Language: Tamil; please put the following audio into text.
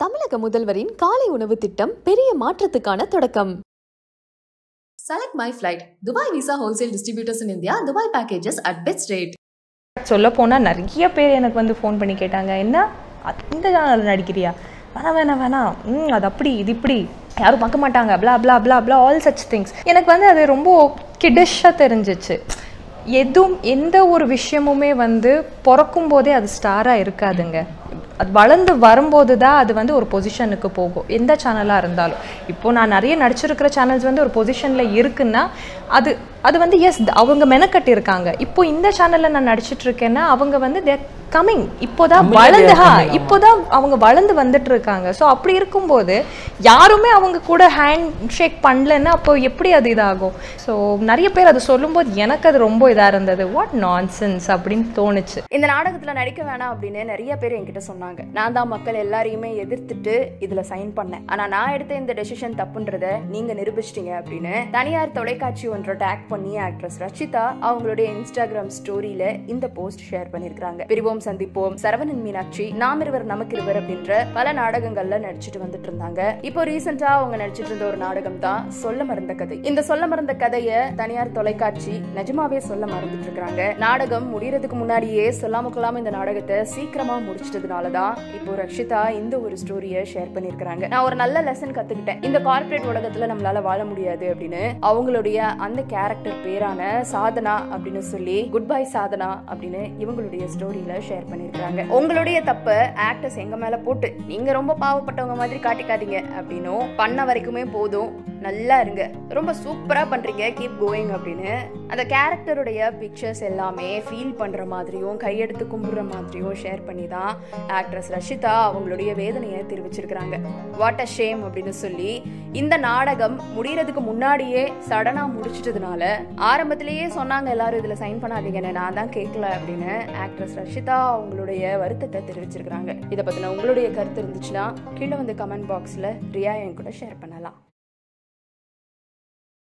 தமிழக முதல்வரின் காலை உணவு திட்டம் பெரிய மாற்றத்துக்கான தொடக்கம் select my flight Dubai visa wholesale distributors in India Dubai packages at best rate சொல்ல போனால் நிறைய பேர் எனக்கு வந்து ஃபோன் பண்ணி கேட்டாங்க என்ன இந்த சேனல் நடிக்கிறியா வேணாம் வேணாம் வேணாம் ம் அது அப்படி இது இப்படி யாரும் பார்க்க மாட்டாங்க blah blah blah blah all such things எனக்கு வந்து அது ரொம்ப கிடிஷாக தெரிஞ்சிச்சு எதுவும் எந்த ஒரு விஷயமுமே வந்து பிறக்கும் போதே அது ஸ்டாராக இருக்காதுங்க அது வளர்ந்து வரும்போது தான் அது வந்து ஒரு பொசிஷனுக்கு போகும் எந்த சேனலாக இருந்தாலும் இப்போ நான் நிறைய நடிச்சிருக்கிற சேனல்ஸ் வந்து ஒரு பொசிஷனில் இருக்குன்னா அது அது வந்து எஸ் அவங்க மெனக்கட்டி இருக்காங்க இப்போ இந்த சேனலில் நான் நடிச்சிட்டு இருக்கேன்னா அவங்க வந்து தே கம்மிங் இப்போதான் வளர்ந்து ஹா இப்போதான் அவங்க வளர்ந்து வந்துட்டு இருக்காங்க ஸோ அப்படி இருக்கும்போது யாருமே அவங்க கூட ஹேண்ட் ஷேக் பண்ணலன்னா அப்போ எப்படி அது இதாகும் ஸோ நிறைய பேர் அது சொல்லும்போது எனக்கு அது ரொம்ப இதாக இருந்தது வாட் நான்சென்ஸ் அப்படின்னு தோணுச்சு இந்த நாடகத்துல நடிக்க வேணாம் அப்படின்னு நிறைய பேர் என்கிட்ட சொன்னாங்க நான் தான் மக்கள் எல்லாரையுமே எதிர்த்துட்டு இதுல சைன் பண்ணேன் ஆனா நான் எடுத்த இந்த டெசிஷன் தப்புன்றத நீங்க நிரூபிச்சிட்டீங்க அப்படின்னு தனியார் தொலைக்காட்சி ஒன்றை டேக் பண்ணி ஆக்ட்ரஸ் ரச்சிதா அவங்களுடைய இன்ஸ்டாகிராம் ஸ்டோரியில இந்த போஸ்ட் ஷேர் பண்ணிருக்காங்க பிரிவோம் சந்திப்போம் சரவணன் மீனாட்சி நாம் இருவர் நமக்கு இருவர் அப்படின்ற பல நாடகங்கள்ல நடிச்சிட்டு வந்துட்டு இருந்தாங்க இப்போ ரீசெண்டா அவங்க நடிச்சிட்டு இருந்த ஒரு நாடகம் தான் சொல்ல மறந்த கதை இந்த சொல்ல மறந்த கதையை தனியார் தொலைக்காட்சி நிஜமாவே சொல்ல மறந்துட்டு இருக்காங்க நாடகம் முடியறதுக்கு முன்னாடியே சொல்லாம கொள்ளாம இந்த நாடகத்தை சீக்கிரமா முடிச்சிட்டதுனாலதான் இப்போ ரக்ஷிதா இந்த ஒரு ஸ்டோரியை ஷேர் பண்ணிருக்காங்க நான் ஒரு நல்ல லெசன் கத்துக்கிட்டேன் இந்த கார்ப்பரேட் உலகத்துல நம்மளால வாழ முடியாது அப்படின்னு அவங்களுடைய அந்த கேரக்டர் பேரான சாதனா அப்படின்னு சொல்லி குட் பை சாதனா அப்படின்னு இவங்களுடைய ஸ்டோரியில ஷேர் பண்ணிருக்காங்க உங்களுடைய தப்ப ஆக்டர்ஸ் எங்க மேல போட்டு நீங்க ரொம்ப பாவப்பட்டவங்க மாதிரி காட்டிக்காதீங்க அப்படின்னும் பண்ண வரைக்குமே போதும் நல்லா இருங்க ரொம்ப சூப்பரா பண்றீங்க கீப் கோயிங் அப்படின்னு அந்த கேரக்டருடைய பிக்சர்ஸ் எல்லாமே ஃபீல் பண்ற மாதிரியும் கையெடுத்து கும்பிடுற மாதிரியும் ஷேர் பண்ணி தான் ஆக்ட்ரஸ் ரஷிதா அவங்களுடைய வேதனையை தெரிவிச்சிருக்கிறாங்க வாட் அ ஷேம் அப்படின்னு சொல்லி இந்த நாடகம் முடியறதுக்கு முன்னாடியே சடனா முடிச்சிட்டதுனால ஆரம்பத்திலேயே சொன்னாங்க எல்லாரும் இதுல சைன் பண்ணாதீங்கன்னு நான் தான் கேட்கல அப்படின்னு ஆக்ட்ரஸ் ரஷிதா அவங்களுடைய வருத்தத்தை தெரிவிச்சிருக்காங்க இதை பத்தின உங்களுடைய கருத்து இருந்துச்சுன்னா கீழே வந்து கமெண்ட் பாக்ஸ்ல ரியா என் கூட ஷேர் பண்ணலாம்